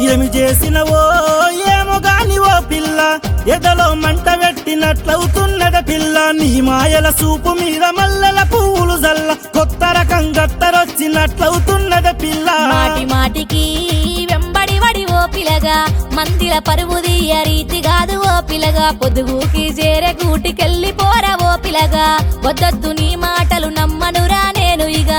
ఏమి చేసినవో ఏమో గాని ఓ పిల్ల ఎదలో మంట పెట్టినట్లవుతున్నద పిల్ల నీ మాయల సూపు మీద మల్లెల పువ్వులు జల్ల కొత్త రకం గత్తరొచ్చినట్లవుతున్నద పిల్ల మాటి మాటికి వెంబడి వడి ఓ పిలగా మందిల పరువు తీయ రీతి కాదు ఓ పిలగా పొదుగుకి చేరే గూటికెళ్ళి పోరా ఓ పిలగా వద్దొద్దు నీ మాటలు నమ్మనురా నేను ఇక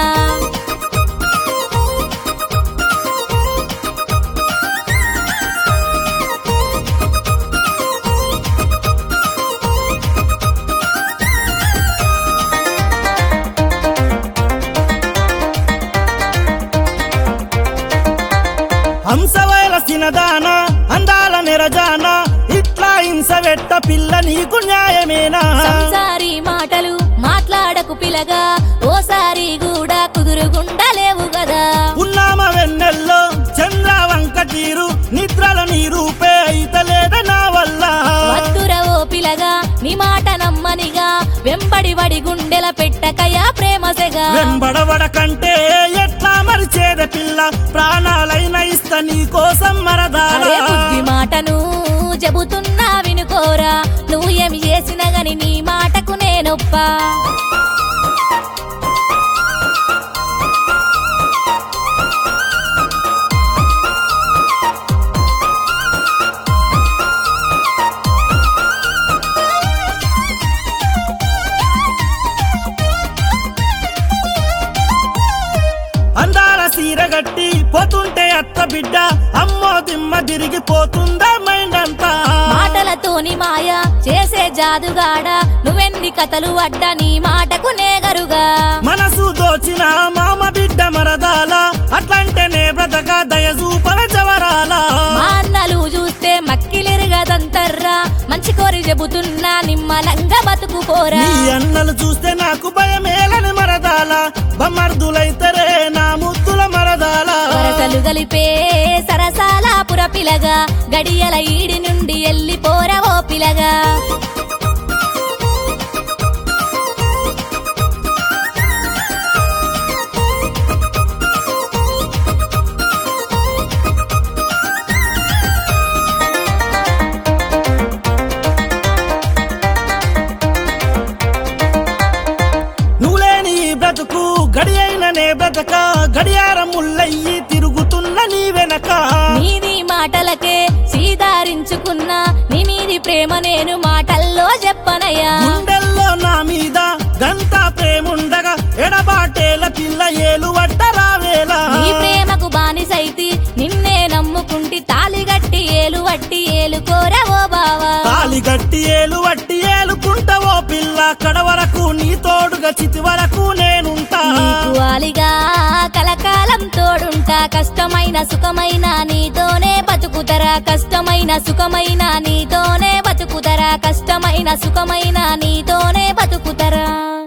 హంసవైరసిన దాన అందాల నిరజాన ఇట్లా హింస వెట్ట పిల్ల నీకు న్యాయమేనా సంసారి మాటలు మాట్లాడకు పిలగా ఓసారి కూడా కుదురుగుండలేవు కదా ఉన్నామ వెన్నెల్లో చంద్ర వంక తీరు నిద్రల నీ రూపే అయితలేద నా వల్ల వద్దుర ఓ పిలగా నీ మాట నమ్మనిగా వెంబడి వడి గుండెల పెట్టకయా ప్రేమసెగా వెంబడబడ కంటే ఎట్లా మరిచేద పిల్ల ప్రాణాలైన ఇస్త నీ కోసం మరదాల అరే బుద్ధి మాటను చెబుతున్నా వినుకోరా నువ్వు ఏమి చేసినా గని నీ మాటకు నేనొప్పా అందాల సీర గట్టి పోతుంటే అత్త బిడ్డ అమ్మో దిమ్మ తిరిగిపోతుందా మైండ్ అంతా మాటలతోని మాయ చేసే జాదుగాడ నువ్వెన్ని కథలు అడ్డా నీ మాటకు నేగరుగా మనసు దోచిన మామ బిడ్డ మరదాల అట్లంటేనే బ్రతక దయచూపల జవరాల మా అన్నలు చూస్తే మక్కిలిరుగదంతర్రా మంచి కోరి చెబుతున్నా నిమ్మలంగా బతుకుపోరా నీ అన్నలు చూస్తే నాకు భయమేలని మరదాల బమ్మర్దులైతరే నా ముద్దుల మరదాల వరసలు గలిపే సరసాల పుర పిలగా గడియల ఈడి నుండి ఎల్లిపోరా ఓ పిలగా నువ్వు లేని ఈ బ్రతుకు గడి అయిన నే బ్రతక గడియారం ముల్లయ్యి తిరుగుతున్న నీ వెనక నీది మాటలకే సీదారించుకున్నా నీ మీది ప్రేమ నేను మాటల్లో చెప్పనయ్యా గుండెల్లో నా మీద గంట ప్రేముండగా ఎడబాటేల పిల్ల ఏలు వట్ట రావేలా నీ ప్రేమకు బానిసైతి నిన్నే నమ్ముకుంటి తాలిగట్టి ఏలు వట్టి ఏలు కోరవో బావా తాలి గట్టి ఏలు వట్టి ఏలుకుంటావో పిల్ల కడ వరకు నీ తోడుగా చితి వరకు నేనుంటా నీకు ఆలిగా కలకాలం తోడుంటా కష్టమైన సుఖమైన నీతోనే బతుకుతరా కష్టమైన సుఖమైన నీతోనే బతుకుతరా కష్టమైన సుఖమైన నీతోనే బతుకుతరా